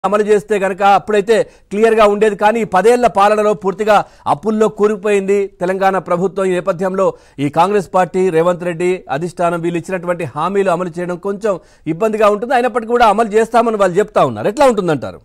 అమలు చేస్తే కనుక అప్పుడైతే క్లియర్ గా ఉండేది కానీ ఈ పదేళ్ల పాలనలో పూర్తిగా అప్పుల్లో కూరుకుపోయింది తెలంగాణ ప్రభుత్వం ఈ నేపథ్యంలో ఈ కాంగ్రెస్ పార్టీ రేవంత్ రెడ్డి అధిష్టానం వీళ్ళు ఇచ్చినటువంటి హామీలు అమలు చేయడం కొంచెం ఇబ్బందిగా ఉంటుంది అయినప్పటికీ కూడా అమలు చేస్తామని వాళ్ళు చెప్తా ఉన్నారు ఎట్లా ఉంటుందంటారు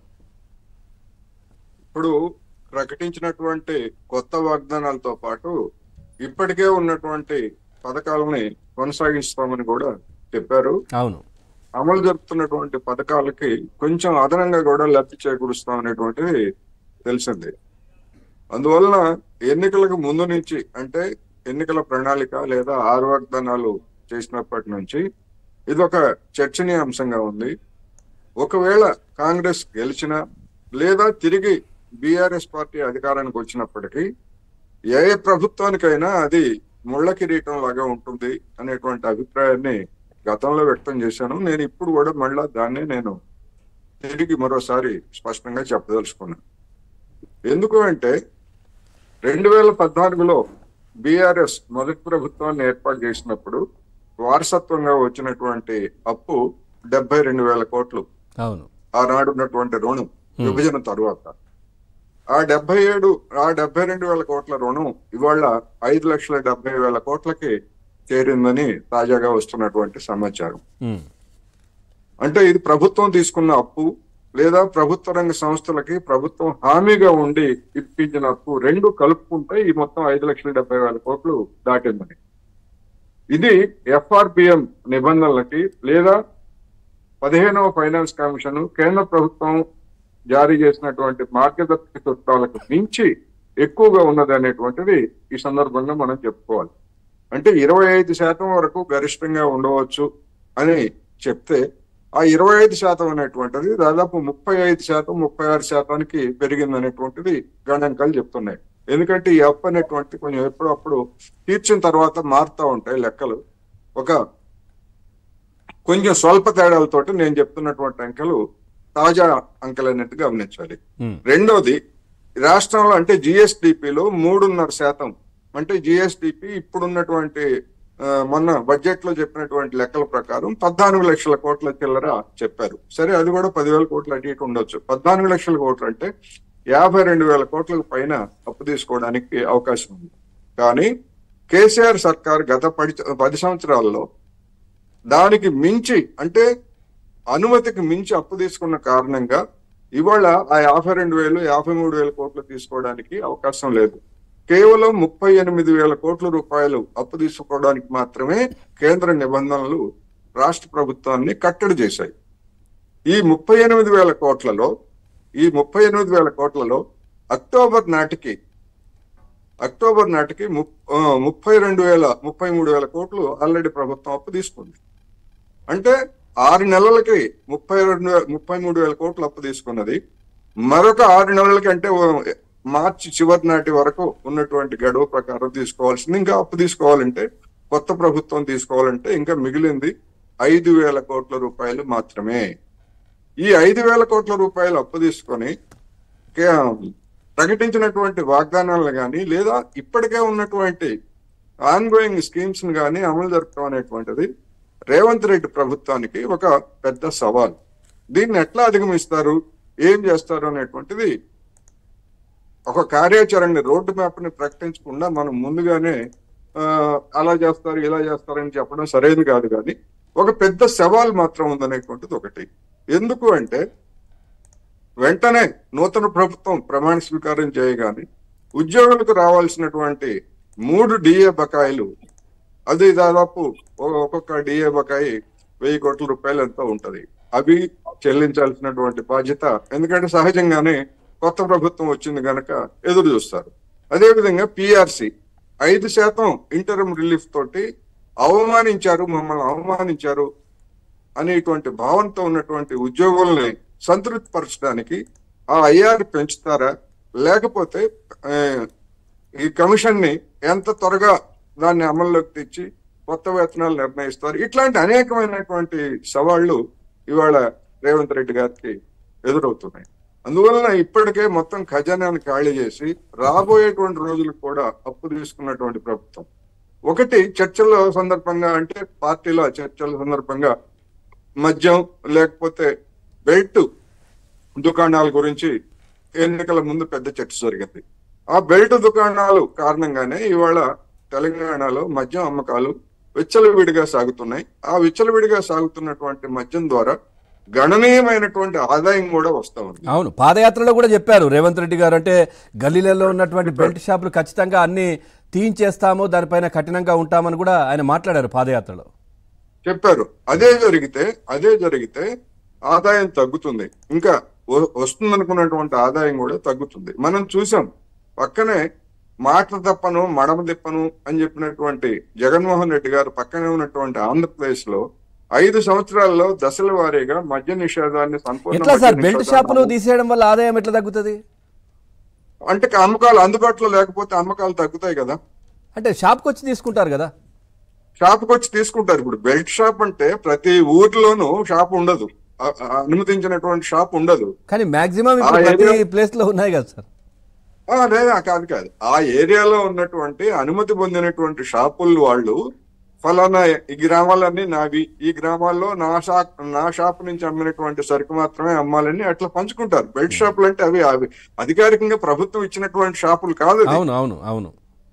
ఇప్పుడు ప్రకటించినటువంటి కొత్త వాగ్దానాలతో పాటు ఇప్పటికే ఉన్నటువంటి పథకాలని కొనసాగిస్తామని కూడా చెప్పారు అవును అమలు జరుపుతున్నటువంటి పథకాలకి కొంచెం అదనంగా కూడా లబ్ధి చేకూరుస్తాం అనేటువంటిది తెలిసింది అందువలన ఎన్నికలకు ముందు నుంచి అంటే ఎన్నికల ప్రణాళిక లేదా ఆరు వాగ్దానాలు చేసినప్పటి నుంచి ఇది ఒక చర్చనీయాంశంగా ఉంది ఒకవేళ కాంగ్రెస్ గెలిచినా లేదా తిరిగి బీఆర్ఎస్ పార్టీ అధికారానికి వచ్చినప్పటికీ ఏ ప్రభుత్వానికైనా అది ముళ్ళ కిరీటం లాగా ఉంటుంది అనేటువంటి అభిప్రాయాన్ని గతంలో వ్యక్తం చేశాను నేను ఇప్పుడు కూడా మళ్ళా దాన్నే నేను తిరిగి మరోసారి స్పష్టంగా చెప్పదలుచుకున్నాను ఎందుకు అంటే రెండు వేల పద్నాలుగులో బీఆర్ఎస్ మొదటి ప్రభుత్వాన్ని ఏర్పాటు చేసినప్పుడు వారసత్వంగా వచ్చినటువంటి అప్పు డెబ్బై రెండు వేల కోట్లు అవును ఆనాడు ఉన్నటువంటి రుణం విభజన తరువాత ఆ డెబ్బై ఏడు ఆ డెబ్బై రెండు వేల కోట్ల రుణం ఇవాళ ఐదు లక్షల డెబ్బై వేల కోట్లకి చేరిందని తాజాగా వస్తున్నటువంటి సమాచారం ఉమ్. అంటే ఇది ప్రభుత్వం తీసుకున్న అప్పు లేదా ప్రభుత్వ రంగ సంస్థలకి ప్రభుత్వం హామీగా ఉండి ఇప్పించిన అప్పు రెండు కలుపుకుంటే ఈ మొత్తం ఐదు లక్షల డెబ్బై వేల కోట్లు దాటిందని ఇది ఎఫ్ఆర్బిఎం నిబంధనలకి లేదా పదిహేనవ ఫైనాన్స్ కమిషన్ కేంద్ర ప్రభుత్వం జారీ చేసినటువంటి మార్గదర్శక సూత్రాలకు మించి ఎక్కువగా ఉన్నది అనేటువంటిది ఈ సందర్భంగా మనం చెప్పుకోవాలి అంటే ఇరవై ఐదు శాతం వరకు గరిష్టంగా ఉండవచ్చు అని చెప్తే ఆ ఇరవై ఐదు శాతం అనేటువంటిది దాదాపు ముప్పై ఐదు శాతం ముప్పై ఆరు శాతానికి పెరిగింది అనేటువంటిది గణాంకాలు చెప్తున్నాయి ఎందుకంటే ఈ అప్పు అనేటువంటి కొంచెం ఎప్పుడప్పుడు తీర్చిన తర్వాత మారుతూ ఉంటాయి లెక్కలు ఒక కొంచెం స్వల్ప తేడాలతోటి నేను చెప్తున్నటువంటి అంకెలు తాజా అంకెలు అన్నట్టు గమనించాలి ఉమ్. రెండోది రాష్ట్రంలో అంటే జిఎస్డిపిలో మూడున్నర శాతం అంటే జిఎస్డిపి ఇప్పుడున్నటువంటి ఆ, మొన్న బడ్జెట్ లో చెప్పినటువంటి లెక్కల ప్రకారం పద్నాలుగు లక్షల కోట్ల చిల్లర చెప్పారు సరే అది కూడా పదివేల కోట్లు అటు ఇటు ఉండొచ్చు పద్నాలుగు లక్షల కోట్లు అంటే యాభై రెండు వేల కోట్లకు పైన అప్పు తీసుకోవడానికి అవకాశం ఉంది కానీ కేసీఆర్ సర్కార్ గత పది పది సంవత్సరాల్లో దానికి మించి అంటే అనుమతికి మించి అప్పు తీసుకున్న కారణంగా ఇవాళ ఆ యాభై రెండు వేలు యాభై మూడు వేల కోట్లు తీసుకోవడానికి అవకాశం లేదు కేవలం ముప్పై ఎనిమిది వేల కోట్ల రూపాయలు అప్పు తీసుకోవడానికి మాత్రమే కేంద్ర నిబంధనలు రాష్ట్ర ప్రభుత్వాన్ని కట్టడి చేశాయి ఈ ముప్పై ఎనిమిది వేల కోట్లలో ఈ ముప్పై ఎనిమిది వేల కోట్లలో అక్టోబర్ నాటికి అక్టోబర్ నాటికి ము- ఆ, ముప్పై రెండు వేల ముప్పై మూడు వేల కోట్లు ఆల్రెడీ ప్రభుత్వం అప్పు తీసుకుంది అంటే ఆరు నెలలకి ముప్పై రెండు వే- ముప్పై మూడు వేల కోట్లు అప్పు తీసుకున్నది మరొక ఆరు నెలలకి అంటే ఓ మార్చి చివరి నాటి వరకు ఉన్నటువంటి గడువు ప్రకారం తీసుకోవాల్సింది ఇంకా అప్పు తీసుకోవాలంటే కొత్త ప్రభుత్వం తీసుకోవాలంటే ఇంకా మిగిలింది ఐదు వేల కోట్ల రూపాయలు మాత్రమే ఈ ఐదు వేల కోట్ల రూపాయలు అప్పు తీసుకొని కే- ప్రకటించినటువంటి వాగ్దానాలను కానీ లేదా ఇప్పటికే ఉన్నటువంటి ఆన్ గోయింగ్ స్కీమ్స్ ని కానీ అమలు జరపడం అనేటువంటిది రేవంత్ రెడ్డి ప్రభుత్వానికి ఒక పెద్ద సవాల్ దీన్ని ఎట్లా అధిగమిస్తారు ఏం చేస్తారు అనేటువంటిది ఒక కార్యాచరణని రోడ్డు మ్యాప్ ని ప్రకటించకుండా మనం ముందుగానే ఆ, అలా చేస్తారు ఇలా చేస్తారని చెప్పడం సరైనది కాదు కానీ ఒక పెద్ద సవాల్ మాత్రం ఉందనేటువంటిది ఒకటి ఎందుకు అంటే వెంటనే నూతన ప్రభుత్వం ప్రమాణ స్వీకారం చేయగానే ఉద్యోగులకు రావాల్సినటువంటి మూడు డిఏ బకాయిలు అది దాదాపు ఒ- ఒక్కొక్క డిఏ బకాయి వెయ్యి కోట్ల రూపాయలు ఎంతో ఉంటది అవి చెల్లించాల్సినటువంటి బాధ్యత ఎందుకంటే సహజంగానే కొత్త ప్రభుత్వం వచ్చింది గనక ఎదురు చూస్తారు అదేవిధంగా పిఆర్సి ఐదు శాతం ఇంటర్మ్ రిలీఫ్ తోటి అవమానించారు మమ్మల్ని అవమానించారు అనేటువంటి భావనతో ఉన్నటువంటి ఉద్యోగుల్ని సంతృప్తి పరచడానికి ఆ ఐఆర్ పెంచుతారా లేకపోతే ఆ, ఈ కమిషన్ ని ఎంత త్వరగా దాన్ని అమల్లోకి తెచ్చి కొత్త వేతనాలు నిర్ణయిస్తారు ఇట్లాంటి అనేకమైనటువంటి సవాళ్లు ఇవాళ రేవంత్ రెడ్డి గారికి ఎదురవుతున్నాయి అందువలన ఇప్పటికే మొత్తం ఖజానాన్ని ఖాళీ చేసి రాబోయేటువంటి రోజులకు కూడా అప్పు తీసుకున్నటువంటి ప్రభుత్వం ఒకటి చర్చల సందర్భంగా అంటే పార్టీల చర్చల సందర్భంగా మద్యం లేకపోతే బెల్ట్ దుకాణాల గురించి ఎన్నికల ముందు పెద్ద చర్చ జరిగింది ఆ బెల్ట్ దుకాణాలు కారణంగానే ఇవాళ తెలంగాణలో మద్యం అమ్మకాలు విచ్చలవిడిగా సాగుతున్నాయి ఆ విచ్చలవిడిగా సాగుతున్నటువంటి మద్యం ద్వారా గణనీయమైనటువంటి ఆదాయం కూడా వస్తా ఉంది అవును పాదయాత్రలో కూడా చెప్పారు రేవంత్ రెడ్డి గారు అంటే గల్లీలలో ఉన్నటువంటి బెల్ట్ షాపులు ఖచ్చితంగా అన్ని తీయించేస్తాము దానిపైన కఠినంగా ఉంటామని కూడా ఆయన మాట్లాడారు పాదయాత్రలో చెప్పారు అదే జరిగితే అదే జరిగితే ఆదాయం తగ్గుతుంది ఇంకా వ- వస్తుందనుకున్నటువంటి ఆదాయం కూడా తగ్గుతుంది మనం చూసాం పక్కనే మాట తప్పను మడమ తిప్పను అని చెప్పినటువంటి జగన్మోహన్ రెడ్డి గారు పక్కనే ఉన్నటువంటి ఆంధ్రప్రదేశ్ లో ఐదు సంవత్సరాల్లో దశల వారీగా మద్య నిషేధాన్ని సంపూర్ణ ఎట్లా మద్య సార్ బెల్ట్ నిషేధాన్ని షాపులు తీసేయడం వల్ల ఆదాయం ఎట్లా తగ్గుతుంది అంటే అమ్మకాలు అందుబాటులో లేకపోతే అమ్మకాలు తగ్గుతాయి కదా అంటే షాప్కి వచ్చి తీసుకుంటారు కదా షాప్కి వచ్చి తీసుకుంటారు ఇప్పుడు బెల్ట్ షాప్ అంటే ప్రతి ఊర్లోనూ షాప్ ఉండదు ఆ- ఆ అనుమతించినటువంటి షాప్ ఉండదు కానీ మాక్సిమం ఇప్పుడు ఆ ప్రతి ఏరియా- ప్లేస్ లో ఉన్నాయి కదా సార్ ఆ, లేదా కాదు కాదు ఆ ఏరియాలో ఉన్నటువంటి అనుమతి పొందినటువంటి షాపులు వాళ్ళు ఫలానా ఈ గ్రామాలన్నీ నావి ఈ గ్రామాల్లో నా షాప్ నా షాప్ నుంచి అమ్మినటువంటి సరుకు మాత్రమే అమ్మాలని అట్లా పంచుకుంటారు బెల్ట్ షాపులు అంటే అవి అవి అధికారికంగా ప్రభుత్వం ఇచ్చినటువంటి షాపులు కాదు అది. అవును అవును అవును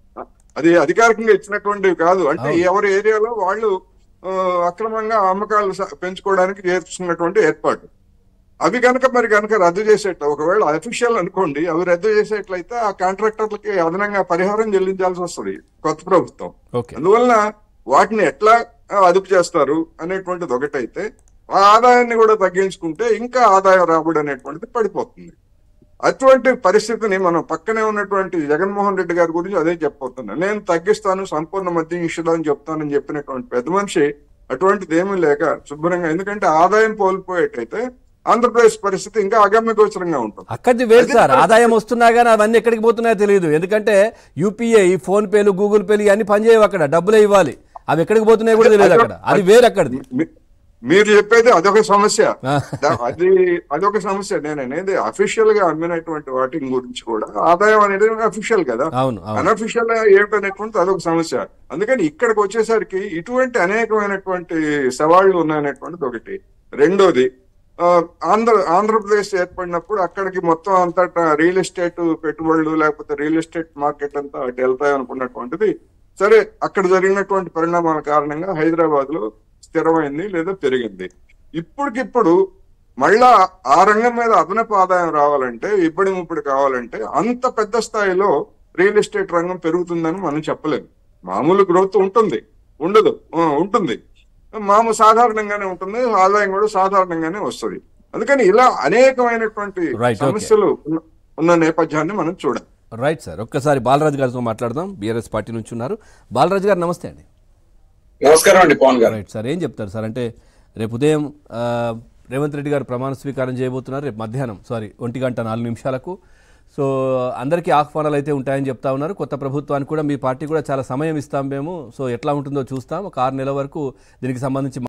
అది అధికారికంగా ఇచ్చినటువంటివి కాదు అంటే ఎవరి ఏరియాలో వాళ్ళు ఆ, అక్రమంగా అమ్మకాలు స- పెంచుకోవడానికి చేస్తున్నటువంటి ఏర్పాటు అవి కనుక మరి కనుక రద్దు చేసేట ఒకవేళ అఫీషియల్ అనుకోండి అవి రద్దు చేసేట్లయితే ఆ కాంట్రాక్టర్లకి అదనంగా పరిహారం చెల్లించాల్సి వస్తుంది కొత్త ప్రభుత్వం ఓకే అందువలన వాటిని ఎట్లా ఆ, అదుపు చేస్తారు అనేటువంటిది ఒకటైతే ఆ ఆదాయాన్ని కూడా తగ్గించుకుంటే ఇంకా ఆదాయం రాబడి అనేటువంటిది పడిపోతుంది అటువంటి పరిస్థితిని మనం పక్కనే ఉన్నటువంటి జగన్మోహన్ రెడ్డి గారి గురించి అదే చెప్పబోతున్నాను నేను తగ్గిస్తాను సంపూర్ణ మద్య నిషేధం చెప్తానని చెప్పినటువంటి పెద్ద మనిషి అటువంటిది ఏమీ లేక శుభ్రంగా ఎందుకంటే ఆదాయం కోల్పోయేటైతే ఆంధ్రప్రదేశ్ పరిస్థితి ఇంకా అగమ్య గోచరంగా ఉంటుంది అక్కడిది వేరు సార్ ఆదాయం వస్తున్నా కానీ అవన్నీ ఎక్కడికి పోతున్నాయో తెలియదు ఎందుకంటే యూపీఐ ఈ ఫోన్ పేలు గూగుల్ పేలు ఇవన్నీ పనిచేయవు అక్కడ డబ్బులే ఇవ్వాలి అవి ఎక్కడికి పోతున్నాయో కూడా తెలియదు అక్కడ అది వేరు అక్కడిది మీ- మీరు చెప్పేది అదొక సమస్య ఆ. దా- అది అదొక సమస్య నేను అనేది అఫీషియల్ గా అమ్మినటువంటి వాటి గురించి కూడా ఆదాయం అనేది అఫీషియల్ కదా అవును అవును అనఫిషియల్ ఏమిటనేటువంటి అదొక సమస్య అందుకని ఇక్కడికి వచ్చేసరికి ఇటువంటి అనేకమైనటువంటి సవాళ్లు ఉన్నాయనేటువంటిది ఒకటి రెండోది ఆ, ఆంధ్ర ఆంధ్రప్రదేశ్ ఏర్పడినప్పుడు అక్కడికి మొత్తం అంతటా రియల్ ఎస్టేట్ పెట్టుబడులు లేకపోతే రియల్ ఎస్టేట్ మార్కెట్ అంతా అటు వెళ్తాయి అనుకున్నటువంటిది సరే అక్కడ జరిగినటువంటి పరిణామాల కారణంగా హైదరాబాద్ లో స్థిరమైంది లేదా పెరిగింది ఇప్పటికిప్పుడు మళ్ళా ఆ రంగం మీద అదనపు ఆదాయం రావాలంటే ఇబ్బడి ముప్పుడు కావాలంటే అంత పెద్ద స్థాయిలో రియల్ ఎస్టేట్ రంగం పెరుగుతుందని మనం చెప్పలేము మామూలు గ్రోత్ ఉంటుంది ఉండదు ఆ, ఉంటుంది మామూలు సాధారణంగానే ఉంటుంది ఆదాయం కూడా సాధారణంగానే వస్తుంది అందుకని ఇలా అనేకమైనటువంటి Right, okay. సమస్యలు ఉన్న- ఉన్న నేపథ్యాన్ని మనం చూడాలి రైట్ సార్ ఒక్కసారి బాలరాజు గారితో మాట్లాడదాం బీఆర్ఎస్ పార్టీ నుంచి ఉన్నారు బాలరాజు గారు నమస్తే అండి నమస్కారం అండి పవన్ గారు రైట్ సార్ ఏం చెప్తారు సార్ అంటే రేపు ఉదయం ఆ, రేవంత్ రెడ్డి గారు ప్రమాణ స్వీకారం చేయబోతున్నారు రేపు మధ్యాహ్నం సారీ ఒంటి గంట నాలుగు నిమిషాలకు సో అందరికీ ఆహ్వానాలు అయితే ఉంటాయని చెప్తా ఉన్నారు కొత్త ప్రభుత్వానికి కూడా మీ పార్టీ కూడా చాలా సమయం ఇస్తాం మేము సో ఎట్లా ఉంటుందో చూస్తాం ఒక ఆరు నెలల వరకు దీనికి సంబంధించి